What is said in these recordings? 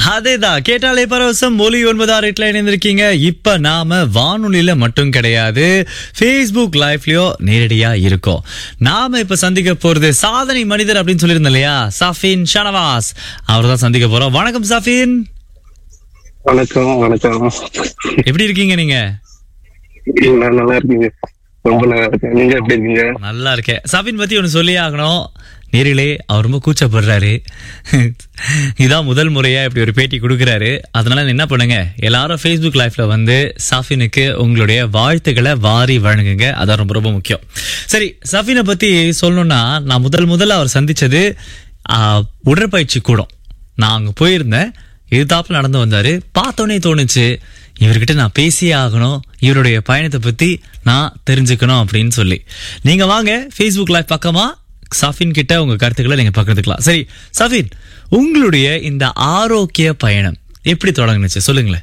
அதேதான் கேட்டாலே பரவசம் ஒலி ஒன்பதாறு எட்டுல இணைந்திருக்கீங்க இப்ப நாம வானொலியில மட்டும் கிடையாது Facebook லைவ்லயோ நேரடியா இருக்கோம் நாம இப்ப சந்திக்க போறது சாதனை மனிதர் அப்படின்னு சொல்லியிருந்தோம் இல்லையா சஃபின் ஷனவாஸ் அவர் தான் சந்திக்க போறோம் வணக்கம் சஃபின் வணக்கம் வணக்கம் எப்படி இருக்கீங்க நீங்க நான் நல்லா இருக்கீங்க ரொம்ப நல்லா இருக்கேன் நீங்க எப்படி இருக்கீங்க நல்லா இருக்கேன் சஃபின் பத்தி ஒன்று சொல்லி ஆகணும் நேரிலே அவர் ரொம்ப கூச்சப்படுறாரு இதான் முதல் முறையா இப்படி ஒரு பேட்டி கொடுக்குறாரு அதனால என்ன பண்ணுங்க எல்லாரும் ஃபேஸ்புக் லைஃப்ல வந்து சஃபினுக்கு உங்களுடைய வாழ்த்துக்களை வாரி வழங்குங்க அதான் ரொம்ப ரொம்ப முக்கியம் சரி சஃபினை பத்தி சொல்லணும்னா நான் முதல் முதல்ல அவர் சந்திச்சது ஆ, உடற்பயிற்சி கூடம் நான் அங்க போயிருந்தேன் எதிர்த்தாப்புல நடந்து வந்தாரு பார்த்தோன்னே தோணுச்சு இவர்கிட்ட நான் பேசியே ஆகணும் இவருடைய பயணத்தை பத்தி நான் தெரிஞ்சுக்கணும் அப்படின்னு சொல்லி நீங்க வாங்க ஃபேஸ்புக் லைவ் பக்கமா சஃபின் கிட்ட உங்க கருத்துக்களை நீங்க பகிர்ந்துக்கலாம் சரி சஃபின் உங்களுடைய இந்த ஆரோக்கிய பயணம் எப்படி தொடங்குனுச்சு சொல்லுங்களேன்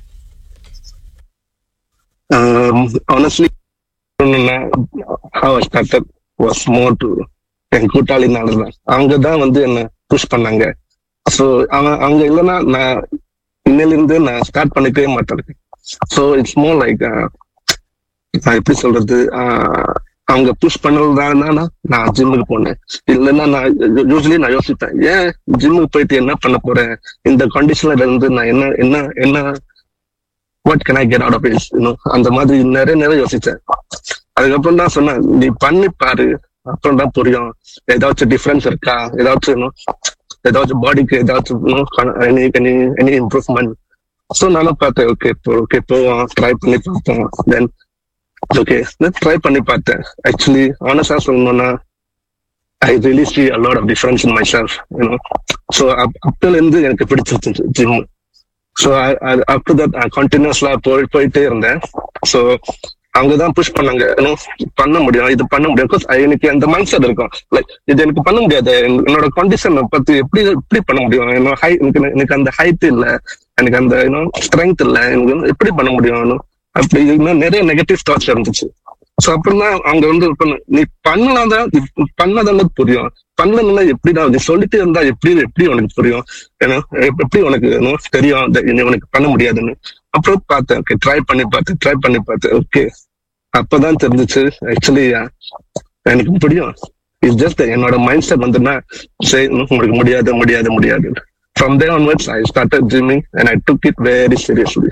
honestly how started was more to என் கூட்டாளினால தான் அவங்க தான் வந்து என்ன புஷ் பண்ணாங்க ஸோ அவன் அவங்க இல்லைன்னா நான் இன்னிலிருந்து நான் ஸ்டார்ட் பண்ணிக்கவே மாட்டேன் ஸோ இட்ஸ் மோர் லைக் நான் எப்படி சொல்றது ஆஹ் அவங்க புஷ் பண்ணதுதான் நான் ஜிம்முக்கு போனேன் இல்லைன்னா நான் யூஸ்வலி நான் யோசிப்பேன் ஏன் ஜிம்முக்கு போயிட்டு என்ன பண்ண போறேன் இந்த கண்டிஷன்ல இருந்து நான் என்ன என்ன என்ன what can I get out of is இன்னும் அந்த மாதிரி நிறைய நிறைய யோசிச்சேன் அதுக்கப்புறம் தான் சொன்னேன் நீ பண்ணி பாரு அப்புறம் தான் புரியும் ஏதாச்சும் டிஃபரன்ஸ் இருக்கா ஏதாச்சும் இன்னும் ஏதாச்சும் பாடிக்கு ஏதாச்சும் any any any improvement so நானும் பார்த்தேன் ஓகே இப்போ ஓகே போவோம் ட்ரை பண்ணி பார்ப்போம் தென் ஓகே ட்ரை பண்ணி பார்த்தேன் ஆக்சுவலி ஆனஸ்டா சொல்லணும்னா I really see a lot of difference in my self you know so அப்பல இருந்து எனக்கு பிடிச்சிருந்துச்சு gym so after that continuously போய் போயிட்டே இருந்தேன் ஸோ அவங்க தான் புஷ் பண்ணாங்க you know, பண்ண முடியும் இது பண்ண முடியும் பிகாஸ் எனக்கு அந்த மைண்ட் செட் இருக்கும் லைக் இது எனக்கு பண்ண முடியாது என்- என்னோட கண்டிஷன் பத்தி எப்படி எப்படி பண்ண முடியும் என்னோட ஹை எனக்கு எனக்கு அந்த ஹைட் இல்ல எனக்கு அந்த இன்னும் ஸ்ட்ரென்த் இல்ல எனக்கு வந்து எப்படி பண்ண முடியும் you know? அப்படி இன்னும் நிறைய நெகட்டிவ் தாட்ஸ் இருந்துச்சு ஸோ அப்படிதான் அவங்க வந்து பண்ண நீ பண்ணலாதான் பண்ணாதான் புரியும் பண்ணலன்னா எப்படிடா நீ சொல்லிட்டு இருந்தா எப்படி எப்படி உனக்கு புரியும் ஏன்னா எப்~ எப்படி உனக்கு you know, தெரியும் அந்த இனி உனக்கு பண்ண முடியாதுன்னு அப்புறம் பார்த்தேன் ஓகே ட்ரை பண்ணி பார்த்தேன் ட்ரை பண்ணி பார்த்தேன் ஓகே அப்பதான் தெரிஞ்சுச்சு ஆக்சுவலி எனக்கு முடியும் இட்ஸ் ஜஸ்ட் என்னோட மைண்ட் செட் வந்துன்னா சரி உங்களுக்கு முடியாது முடியாது முடியாது from there onwards I started gymming and I took it very seriously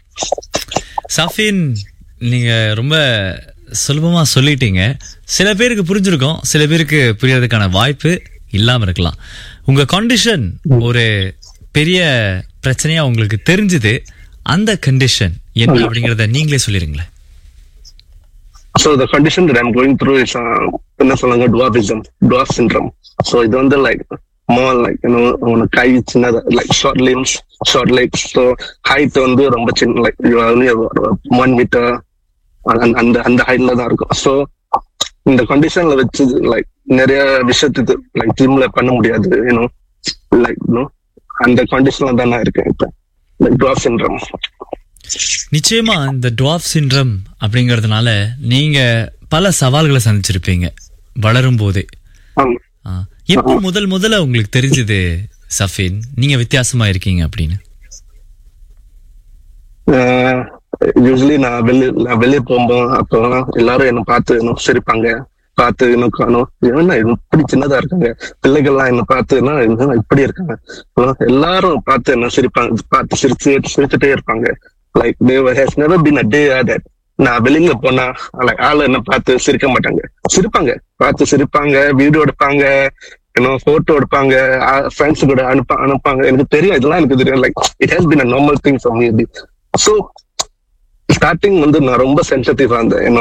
சஃபின் நீங்க ரொம்ப சுலபமா சொல்லிட்டீங்க சில பேருக்கு புரிஞ்சிருக்கும் சில பேருக்கு புரியறதுக்கான வாய்ப்பு இல்லாம இருக்கலாம் உங்க கண்டிஷன் ஒரு பெரிய பிரச்சனையா உங்களுக்கு தெரிஞ்சது அந்த கண்டிஷன் என்ன அப்படிங்கறத நீங்களே சொல்லிருங்களேன் so the condition that I'm going through is என்ன சொல்லுங்க டுவாபிசம் டுவாப் சிண்ட்ரம் ஸோ இது வந்து லைக் மோர் லைக் உனக்கு கை சின்னதா like short limbs short legs so height வந்து ரொம்ப சின்ன லைக் ஒன் மீட்டர் அந்த அந்த ஹைட்ல தான் இருக்கும் ஸோ இந்த கண்டிஷன்ல வச்சு லைக் நிறைய விஷயத்துக்கு லைக் ஜிம்ல பண்ண முடியாது யூனோ லைக் அந்த கண்டிஷன்ல தான் நான் இருக்கேன் இப்போ லைக் டுவாப் சிண்ட்ரம் நிச்சயமா இந்த டுவாஃப் சிண்ட்ரம் அப்படிங்கறதுனால நீங்க பல சவால்களை சந்திச்சிருப்பீங்க வளரும் போதே ஆமா ஆ, எப்போ முதல் முதல்ல உங்களுக்கு தெரிஞ்சது சஃபின் நீங்க வித்தியாசமா இருக்கீங்க அப்படின்னு யூஸ்வலி நான் வெளியே நான் வெளியே போகும்போது அப்போ எல்லாரும் என்ன பார்த்து இன்னும் சிரிப்பாங்க பார்த்து இன்னும் காணும் என்ன இது இப்படி சின்னதா இருக்காங்க பிள்ளைகள்லாம் என்ன பார்த்து என்ன என்ன இப்படி இருக்காங்க அப்புறம் எல்லாரும் பார்த்து என்ன சிரிப்பாங்க பார்த்து சிரிச்சு சிரிச்சுட்டே இருப்பாங்க like there has never been a day that நான் வெளியில போனா like ஆளு என்ன பார்த்து சிரிக்க மாட்டாங்க சிரிப்பாங்க பார்த்து சிரிப்பாங்க வீடியோ எடுப்பாங்க இன்னும் போட்டோ எடுப்பாங்க ஃப்ரெண்ட்ஸ் கூட அனுப்ப அனுப்பாங்க எனக்கு தெரியும் இதெல்லாம் எனக்கு தெரியும் like it has been a normal thing for me so starting வந்து நான் ரொம்ப சென்சிட்டிவா இருந்தேன் என்னோட